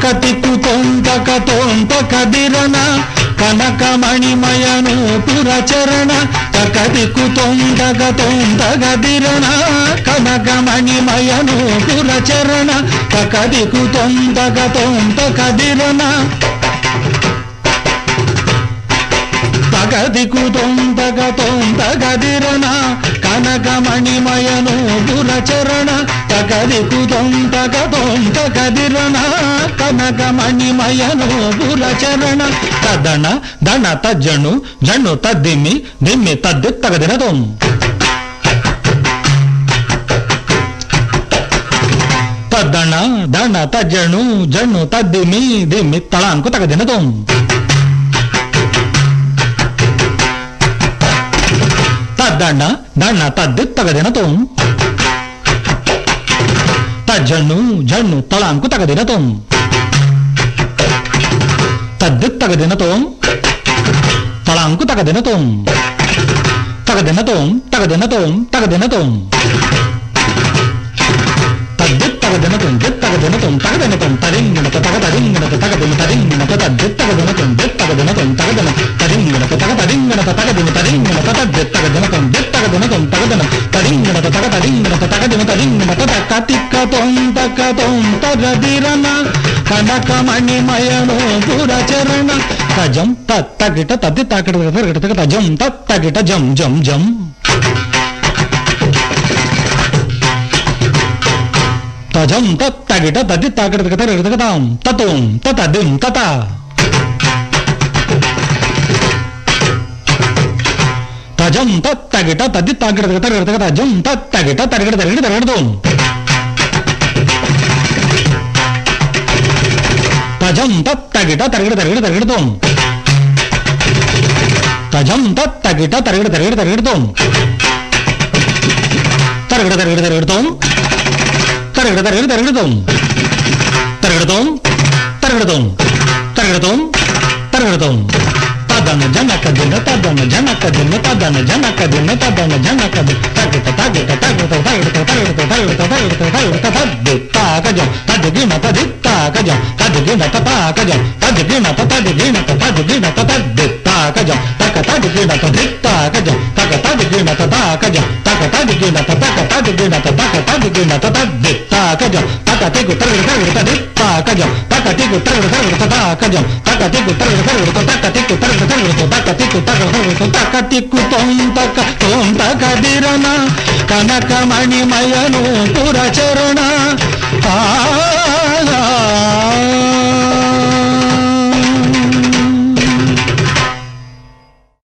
తకతికు తొంతక తొంతక దిరన కనకమణిమయను పురచరణ తకతికు తొంతక తొంతక దిరన కనకమణిమయను పురచరణ తకదికు తొంతక తొంతక దిరన తగదికు తొంతగ తొంతగదిరన కనకమణిమయను పురచరణ తగదికు తొంతగ తొంతగదిరన కనకమణిమయను పురచరణ తదణ దణ తజ్జను జణు తద్దిమ్మి దిమ్మి తద్ది తగదిన తొం తద్దణ దణ తజ్జను జణు తద్దిమి దిమ్మి తళాంకు తగదిన తొం తద్దಣ್ಣ ದಣ್ಣ ತದ್ದಿ ತಗದಿನ ತೋಂ ತಜ್ಜಣ್ಣು ಜಣ್ಣು ತಳಾಂಕು ತಗದಿನ ತೋಂ ತದ್ದಿ ತಗದಿನ ತೋಂ ತಳಾಂಕು ತಗದಿನ ತೋಂ ತಗದಿನ ತೋಂ ತಗದಿನ ತೋಂ ತಗದಿನ ತೋಂ ತದ್ದಿ ತಗದಿನ ತೋಂ ದಿತ್ ತಗದಿನ ತೋಂ ತಗದಿನ ತೋಂ ತರಿಂಗಿಣತ ತಗ ತರಿಂಗಿಣತ ತಗದಿನ ತರಿಂಗಿಣತ ತದ್ದಿ ತಗದಿನ ತೋಂ ದಿತ್ ತಗದಿನ ತೋಂ ತಗದಿನ ತರಿಂಗಿಣತ ತಗ ತರಿಂಗಿಣತ ತಗದಿನ ತರಿಂಗಿಣತ ತದ್ದಿ ತಗದಿನ ತೋಂ ದಿತ್ ತಗದಿನ ತೋಂ ತಗದಿನ ತರಿಂಗಿಣತ ತಗ ತರಿಂಗಿಣತ ತಗದಿನ ತರಿಂಗಿಣತ ತಕ್ಕ ತಿಕ್ಕ ತೋಂ ತಕ್ಕ ತೋಂ ತಗದಿರನ ಕನಕಮಣಿಮಯನು ಪುರಚರಣ ತಜಂ ತತ್ತಗಿಟ ತದ್ದಿ ತಾಕಿಟ ತಗಿಟ ತಗ ತಜಂ ತತ್ತಗಿಟ ಜಂ ಜಂ ಜಂ తజం తత్తగిట తది తాకిట తగ తగ తగతాం తతోం తతదిం తత తజం తత్తగిట తది తాకిట తగ తగ తగ తజం తత్తగిట తరగడ తరగడ తరగడతోం తజం తత్తగిట తరగడ తరగడ తరగడతోం తజం తత్తగిట తరగడ తరగడ తరగడతోం తరగడ తరగడ తరగడతోం తరగడ తరగడ తరగడతోం తరగడతోం తరగడతోం తరగడతోం తరగడతోం తదన జనక దిన తదన జనక దిన తదన జనక దిన తదన జనక దిన తగట తగట తగట తగట తగట తగట తగట తగట తద్ది తాకజం తదిగిన తది తాకజం తదిగిన తాకజం తదిగిన తదిగిన తదిగిన తద్ది తాకజం తక తదిగిన తది తాకజం తక తదిగిన తాకజం తక తదిగిన తక తదిగిన తక తదిగిన తద్ది తాకజం తక తిగు తరగడ తరగడ తది తాకజం తక తిగు తరగడ తరగడ తాకజం తక తిగు తరగడ తరగడ తక తిగు తరగడ తరగడ తక తిగు తరగడ తరగడ తక తిక్కు తొంతక తొంతక దిరన కనకమణిమయను పురచరణ